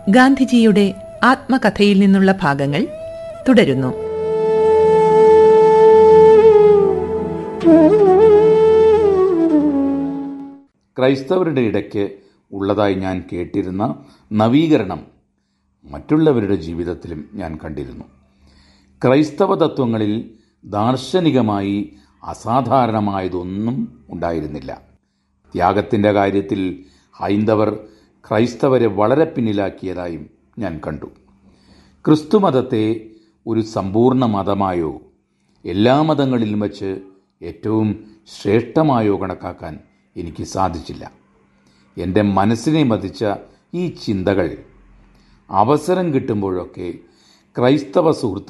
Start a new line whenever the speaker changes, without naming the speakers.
ഗാന്ധിജിയുടെ ആത്മകഥയിൽ നിന്നുള്ള ഭാഗങ്ങൾ തുടരുന്നു
ക്രൈസ്തവരുടെ ഇടയ്ക്ക് ഉള്ളതായി ഞാൻ കേട്ടിരുന്ന നവീകരണം മറ്റുള്ളവരുടെ ജീവിതത്തിലും ഞാൻ കണ്ടിരുന്നു ക്രൈസ്തവ തത്വങ്ങളിൽ ദാർശനികമായി അസാധാരണമായതൊന്നും ഉണ്ടായിരുന്നില്ല ത്യാഗത്തിൻ്റെ കാര്യത്തിൽ ഹൈന്ദവർ ക്രൈസ്തവരെ വളരെ പിന്നിലാക്കിയതായും ഞാൻ കണ്ടു ക്രിസ്തുമതത്തെ ഒരു സമ്പൂർണ്ണ മതമായോ എല്ലാ മതങ്ങളിലും വച്ച് ഏറ്റവും ശ്രേഷ്ഠമായോ കണക്കാക്കാൻ എനിക്ക് സാധിച്ചില്ല എൻ്റെ മനസ്സിനെ മതിച്ച ഈ ചിന്തകൾ അവസരം കിട്ടുമ്പോഴൊക്കെ ക്രൈസ്തവ സുഹൃത്തു